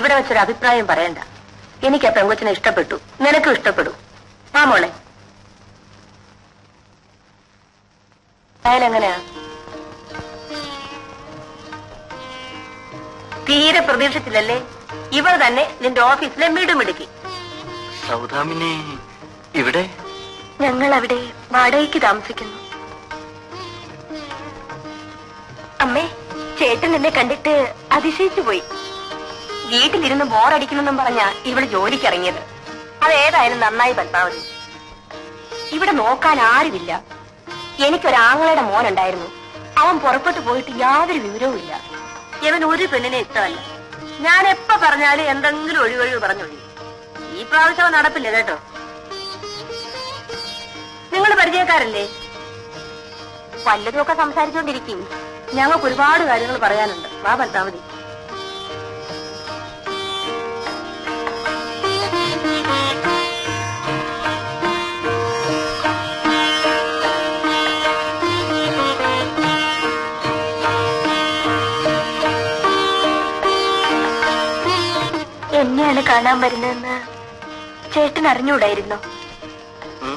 ഇവിടെ വെച്ചൊരു അഭിപ്രായം പറയണ്ട എനിക്ക് ആ പെങ്കൊച്ചിനെ ഇഷ്ടപ്പെട്ടു നിനക്കും ഇഷ്ടപ്പെടും ആ മോളെ അയാളെങ്ങനെയാ തീരെ പ്രതീക്ഷിച്ചില്ലല്ലേ ഇവർ തന്നെ നിന്റെ ഓഫീസിലെ മിടുമിടുക്കി സൗദാമിനി ഇവിടെ ഞങ്ങൾ അവിടെ വാടകയ്ക്ക് താമസിക്കുന്നു അമ്മേ ചേട്ടൻ എന്നെ കണ്ടിട്ട് അതിശയിച്ചു പോയി വീട്ടിലിരുന്ന് ബോറടിക്കണമെന്നും പറഞ്ഞ ഇവള് ജോലിക്ക് ഇറങ്ങിയത് അതേതായാലും നന്നായി പത്മാവതി ഇവിടെ നോക്കാൻ ആരുമില്ല എനിക്കൊരാങ്ങളുടെ മോനുണ്ടായിരുന്നു അവൻ പുറപ്പെട്ടു പോയിട്ട് യാതൊരു വിവരവും ഇല്ല ഇവൻ ഒരു പെണ്ണിനെ ഇഷ്ടമല്ല ഞാൻ എപ്പോ പറഞ്ഞാലും എന്തെങ്കിലും ഒഴിവൊഴിവ് പറഞ്ഞൊഴി ഈ പ്രാവശ്യം അവൻ നടപ്പില്ല കേട്ടോ നിങ്ങൾ പരിചയക്കാരല്ലേ വല്ലതുമൊക്കെ സംസാരിച്ചുകൊണ്ടിരിക്കും ഞങ്ങൾക്ക് ഒരുപാട് കാര്യങ്ങൾ പറയാനുണ്ട് വാ പത്താമതി എന്നെയാണ് കാണാൻ വരുന്നതെന്ന് ചേട്ടൻ അറിഞ്ഞൂടായിരുന്നോ ഉം.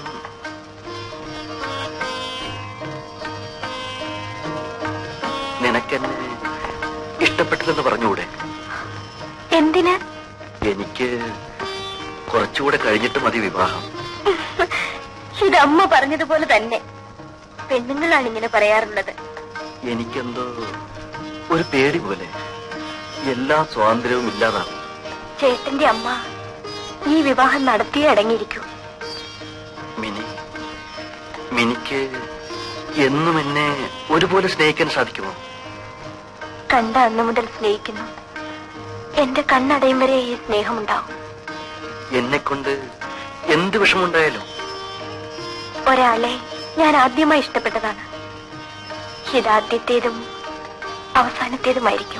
നിനക്കെന്നെ ഇഷ്ടപ്പെട്ടതെന്ന് പറഞ്ഞുകൂടെ എന്തിന് എനിക്ക് കുറച്ചുകൂടെ കഴിഞ്ഞിട്ട് മതി വിവാഹം ഇത് അമ്മ പറഞ്ഞതുപോലെ തന്നെ പെണ്ണുങ്ങളാണ് ഇങ്ങനെ പറയാറുള്ളത് എനിക്കെന്തോ ഒരു പേടി പോലെ എല്ലാ സ്വാതന്ത്ര്യവും ഇല്ലാതാവും ചേട്ടന്റെ അമ്മ ഈ വിവാഹം നടത്തിയേ അടങ്ങിയിരിക്കൂ മിനി മിനിക്ക് എന്നും എന്നെ ഒരുപോലെ സ്നേഹിക്കാൻ സാധിക്കുമോ കണ്ട അന്നു മുതൽ സ്നേഹിക്കുന്നു എന്റെ കണ്ണടയും വരെ ഈ സ്നേഹമുണ്ടാവും എന്നെ കൊണ്ട് എന്ത് വിഷമുണ്ടായാലും ഒരാളെ ഞാൻ ആദ്യമായി ഇഷ്ടപ്പെട്ടതാണ് ഇതാദ്യത്തേതും അവസാനത്തേതുമായിരിക്കും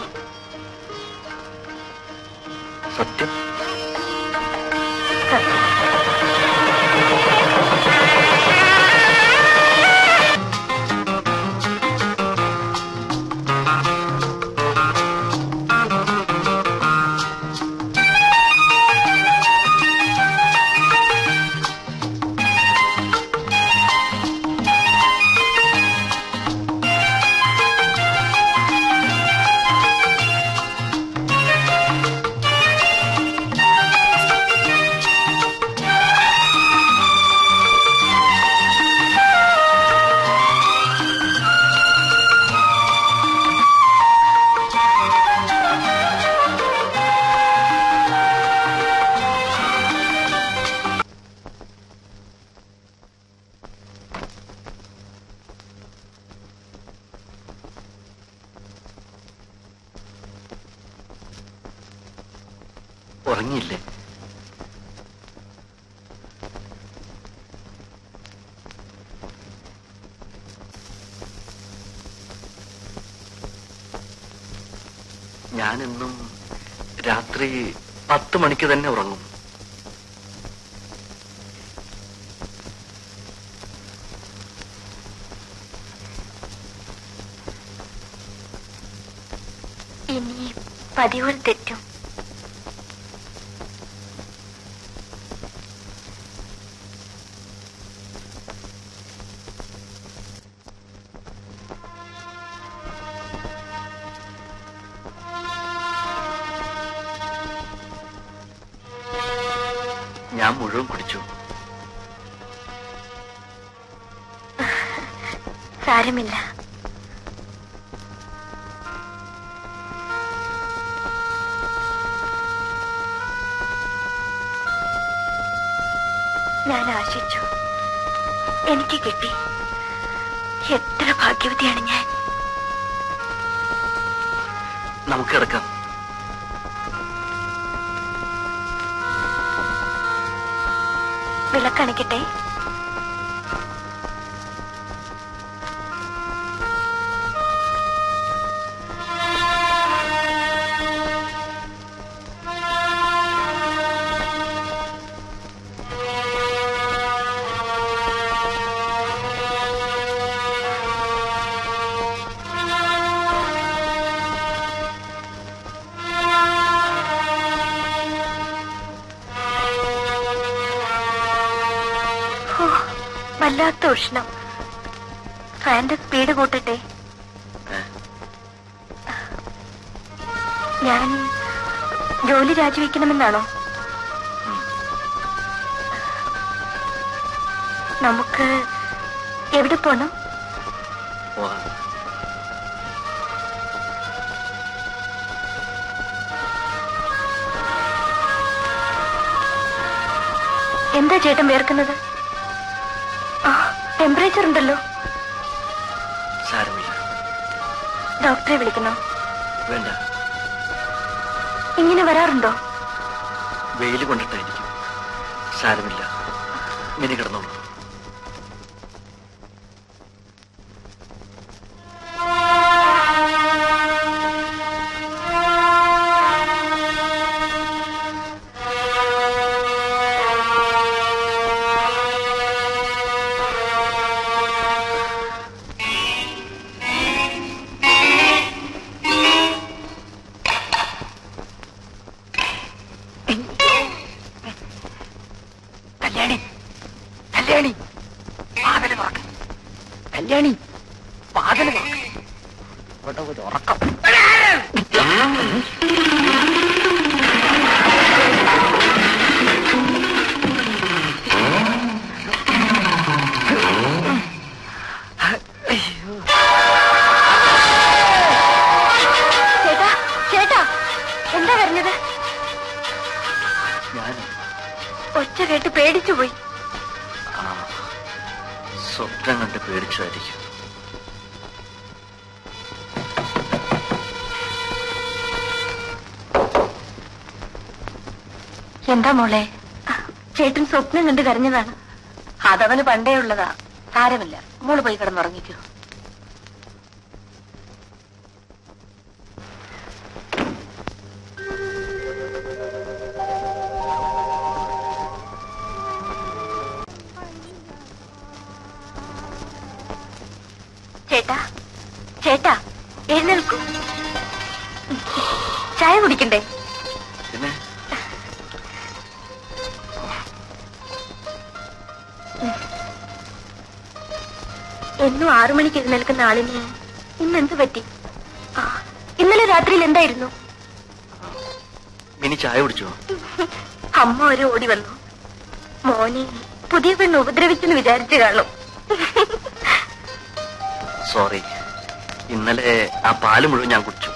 സത്യം സത്യം ഉറങ്ങിയില്ലേ ഞാനെന്നും രാത്രി പത്ത് മണിക്ക് തന്നെ ഉറങ്ങും ഇനി പതിവുകൾ തെറ്റും ഞാൻ മുഴുവൻ കുടിച്ചു സാരമില്ല ഞാൻ ആശിച്ചു എനിക്ക് കിട്ടി എത്ര ഭാഗ്യവതിയാണ് ഞാൻ നമുക്ക് കിടക്കാം വിളക്കണിക്കട്ടെ വല്ലാത്ത ഉഷ്ണം ഫാന്റെ സ്പീഡ് കൂട്ടട്ടെ ഏ? ഞാൻ ജോലി രാജിവെക്കണമെന്നാണോ ഉം. നമുക്ക് എവിടെ പോണം പോകാം എന്താ ചേട്ടൻ വേർക്കുന്നത് ആ ടെമ്പറേച്ചർ ഉണ്ടല്ലോ സാരമില്ല ഡോക്ടറെ വിളിക്കണോ വേണ്ട ഇങ്ങനെ വരാറുണ്ടോ വെയിൽ കൊണ്ടിട്ടായിരിക്കും സാരമില്ല മിനി കിടന്നോളൂ കല്യാണി കല്യാണി വാതില് തുറക്ക് കല്യാണി വാതില് തുറക്ക് ഇവിടെ ഒരു ഉറക്കം ചേട്ടാ ചേട്ടാ എന്താ പറഞ്ഞത് ഞാൻ ഒച്ച കേട്ട് പേടിച്ചു പോയി ആ സ്വപ്നം കണ്ട് പേടിച്ചതായിരിക്കും എന്താ മോളെ ചേട്ടൻ സ്വപ്നം കണ്ട് കരഞ്ഞതാണ് അതവന് പണ്ടേ ഉള്ളതാ സാരമില്ല മോള് പോയി കിടന്നുറങ്ങിക്കോ ചേട്ടാ ചേട്ടാ എഴുന്നേൽക്കൂ ചായ കുടിക്കണ്ടേ പിന്നെ എന്നും ആറു മണിക്ക് എഴുന്നേൽക്കുന്ന ആളിന് ഇന്ന് എന്ത് പറ്റി ആ, ഇന്നലെ രാത്രിയിൽ എന്തായിരുന്നു മിനി ചായ കുടിച്ചോ അമ്മ ഒരു ഓടി വന്നു മോനെ പുതിയ പെണ്ണ് ഉപദ്രവിച്ചെന്ന് വിചാരിച്ചു കാണും സോറി ഇന്നലെ ആ പാല് മുഴുവൻ ഞാൻ കുടിച്ചു